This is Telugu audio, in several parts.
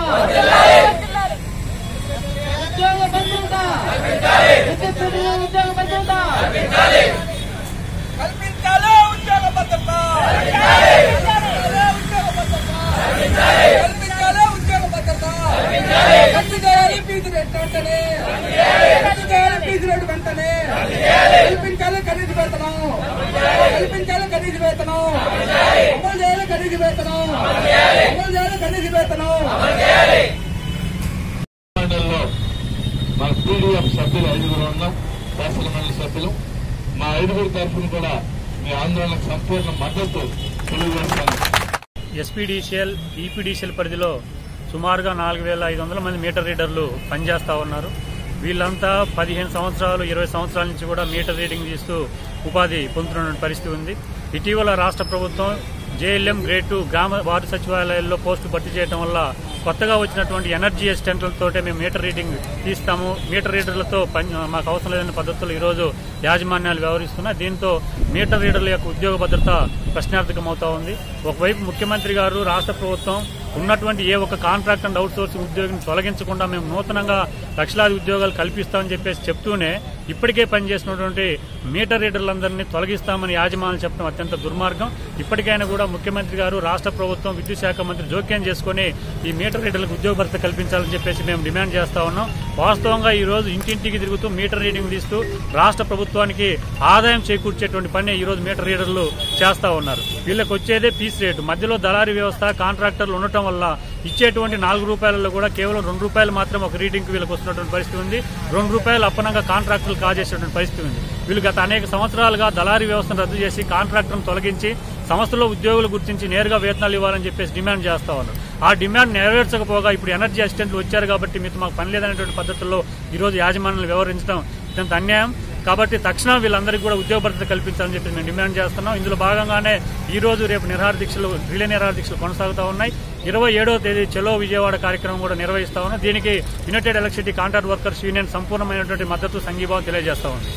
ఉద్యోగ భద్రత విద్యుత్ ఉద్యోగ భద్రత కల్పించాలి ఉద్యోగ భద్రత కల్పించాలి ఉద్యోగ భద్రత కల్పించాలి ఉద్యోగ భద్రత కల్పించాలి ఫీజు రేట్ వెంటనే కల్పించాలి ఫీజు రేట్ వెంటనే కల్పించాలి ఖరీదు వేతనం కల్పించాలి ఖరీదు వేతనం అమలు చేయాలి ఖరీదు వేతనం అమలు చేయాలి ఖరీదు వేతనం మండలిలో మన పీడీఎఫ్ సభ్యులు ఐదుగురు ఉన్నాం శాసన మండలి సభ్యులు మా ఐదుగురు తరఫున కూడా మీ ఆందోళనకు సంపూర్ణ మద్దతు తెలియజేస్తాను ఎస్పీడీసీఎల్ ఈపీడీసీఎల్ పరిధిలో సుమారుగా నాలుగు వేల ఐదు వందల మంది మీటర్ రీడర్లు పనిచేస్తా ఉన్నారు వీళ్ళంతా పదిహేను సంవత్సరాలు ఇరవై సంవత్సరాల నుంచి కూడా మీటర్ రీడింగ్ తీస్తూ ఉపాధి పొందుతున్న పరిస్థితి ఉంది ఇటీవల రాష్ట్ర ప్రభుత్వం జేఎల్ఎం గ్రేడ్ టూ గ్రామ వార్డు సచివాలయాల్లో పోస్టు భర్తీ చేయడం వల్ల కొత్తగా వచ్చినటువంటి ఎనర్జీ అసిస్టెంట్లతోటే మేము మీటర్ రీడింగ్ తీస్తాము మీటర్ రీడర్లతో పని మాకు అవసరం లేని పద్ధతులు ఈరోజు యాజమాన్యాలు వ్యవహరిస్తున్నాయి దీంతో మీటర్ రీడర్ల యొక్క ఉద్యోగ భద్రత ప్రశ్నార్థకమవుతా ఉంది ఒకవైపు ముఖ్యమంత్రి గారు రాష్ట్ర ప్రభుత్వం ఉన్నటువంటి ఏ ఒక్క కాంట్రాక్ట్ అండ్ అవుట్ సోర్సింగ్ ఉద్యోగిని తొలగించకుండా మేము నూతనంగా లక్షలాది ఉద్యోగాలు కల్పిస్తామని చెప్పేసి చెప్తూనే ఇప్పటికే పనిచేసినటువంటి మీటర్ రీడర్లందరినీ తొలగిస్తామని యాజమాన్యం చెప్పడం అత్యంత దుర్మార్గం ఇప్పటికైనా కూడా ముఖ్యమంత్రి గారు రాష్ట్ర ప్రభుత్వం విద్యుత్ శాఖ మంత్రి జోక్యం చేసుకుని ఈ మీటర్ రీడర్లకు ఉద్యోగ భద్రత కల్పించాలని చెప్పేసి మేము డిమాండ్ చేస్తా ఉన్నాం వాస్తవంగా ఈ రోజు ఇంటింటికి తిరుగుతూ మీటర్ రీడింగ్ తీస్తూ రాష్ట్ర ప్రభుత్వానికి ఆదాయం చేకూర్చేటువంటి పని ఈ రోజు మీటర్ రీడర్లు చేస్తా ఉన్నారు వీళ్ళకి వచ్చేదే పీస్ రేటు మధ్యలో దళారీ వ్యవస్థ కాంట్రాక్టర్లు ఉండటం వల్ల ఇచ్చేటువంటి నాలుగు రూపాయలలో కూడా కేవలం రెండు రూపాయలు మాత్రం ఒక రీడింగ్ వీళ్ళకి వస్తున్నటువంటి పరిస్థితి ఉంది రెండు రూపాయలు అప్పనంగా కాంట్రాక్టులు కాజేసేటువంటి పరిస్థితి ఉంది వీళ్ళు గత అనేక సంవత్సరాలుగా దళారీ వ్యవస్థను రద్దు చేసి కాంట్రాక్టర్ను తొలగించి సంస్థలో ఉద్యోగులు గుర్తించి నేరుగా వేతనాలు ఇవ్వాలని చెప్పేసి డిమాండ్ చేస్తా ఉన్నారు ఆ డిమాండ్ నెరవేర్చకపోగా ఇప్పుడు ఎనర్జీ అసిస్టెంట్లు వచ్చారు కాబట్టి మీతో మాకు పని లేదనేటువంటి పద్ధతుల్లో ఈ రోజు యాజమాన్యాలు వ్యవహరించడం అత్యంత అన్యాయం కాబట్టి తక్షణం వీళ్ళందరికీ కూడా ఉద్యోగ భద్రత కల్పించాలని చెప్పి మేము డిమాండ్ చేస్తున్నాం ఇందులో భాగంగానే ఈ రోజు రేపు నిరహార దీక్షలు రిలే నిరహార దీక్షలు కొనసాగుతా ఉన్నాయి ఇరవై ఏడవ తేదీ చెలో విజయవాడ కార్యక్రమం కూడా నిర్వహిస్తా ఉన్నాం దీనికి united electricity contract workers union సంపూర్ణమైనటువంటి మద్దతు సంఘీభావం తెలియజేస్తా ఉంది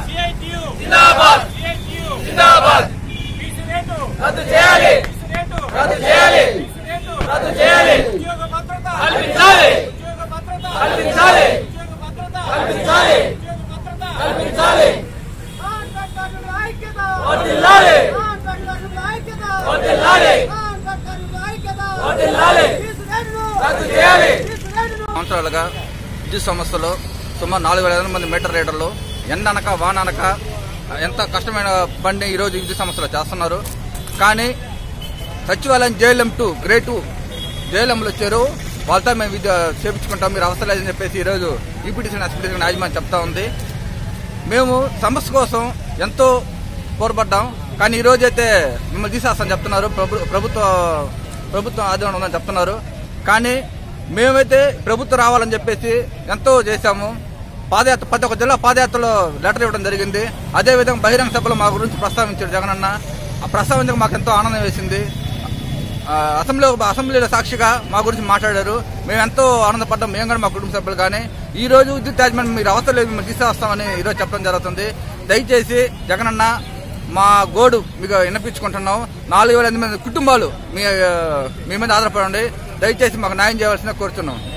రద్దు చేయాలి రద్దు చేయాలి రద్దు చేయాలి ఉద్యోగ భద్రత కల్పించాలి ఉద్యోగ భద్రత కల్పించాలి ఉద్యోగ భద్రత కల్పించాలి ఉద్యోగ భద్రత కల్పించాలి కాంట్రాక్టర్ల ఐక్యత వర్ధిల్లాలి కాంట్రాక్టర్ల ఐక్యత వర్ధిల్లాలి కాంట్రాక్టర్ల ఐక్యత వర్ధిల్లాలి రద్దు చేయాలి సంవత్సరాలుగా విద్యుత్ సంస్థలో సుమారు నాలుగు వేల మంది మీటర్ రీడర్లు ఎండనక వాననక ఎంత కష్టమైన పని ఈరోజు విద్యుత్ సంస్థలో చేస్తున్నారు కానీ సచివాలయం జేఎల్ఎం టూ గ్రేడ్ టూ జేఎల్ఎంలు వచ్చారు వాళ్ళతో మేము విద్య చేపించుకుంటాం మీరు అవసరం లేదని చెప్పేసి ఈరోజు ఈపీటీసీ ఎస్పీటీసీ యాజమాన్యం చెప్తా ఉంది మేము సమస్య కోసం ఎంతో పోరాపడ్డాం కానీ ఈ రోజైతే మిమ్మల్ని తీసేస్తామని చెప్తున్నారు ప్రభు- ప్రభుత్వ ప్రభుత్వం ఆధీనంలో ఉందని చెప్తున్నారు కానీ మేమైతే ప్రభుత్వం రావాలని చెప్పేసి ఎంతో చేశాము పాదయాత్ర ప్రతి ఒక్క జిల్లా పాదయాత్రలో లెటర్ ఇవ్వడం జరిగింది అదేవిధంగా బహిరంగ సభలో మా గురించి ప్రస్తావించారు జగనన్న ఆ ప్రస్తావించక మాకు ఎంతో ఆనందం వేసింది ఆ, అసెంబ్లీ అసెంబ్లీలో సాక్షిగా మా గురించి మాట్లాడారు మేము ఎంతో ఆనందపడ్డాం మేము కూడా మా కుటుంబ సభ్యులు కానీ ఈ రోజు విద్యుత్ యాజమాన్యం మీరు అవసరం లేదు మేము తీసేస్తామని ఈ రోజు చెప్పడం జరుగుతుంది దయచేసి జగనన్న మా గోడు మీకు వినిపించుకుంటున్నాం నాలుగు వేల ఎనిమిది మంది కుటుంబాలు మీ ఆ, మీ మీద ఆధారపడండి దయచేసి మాకు న్యాయం చేయవలసిన కోరుతున్నాం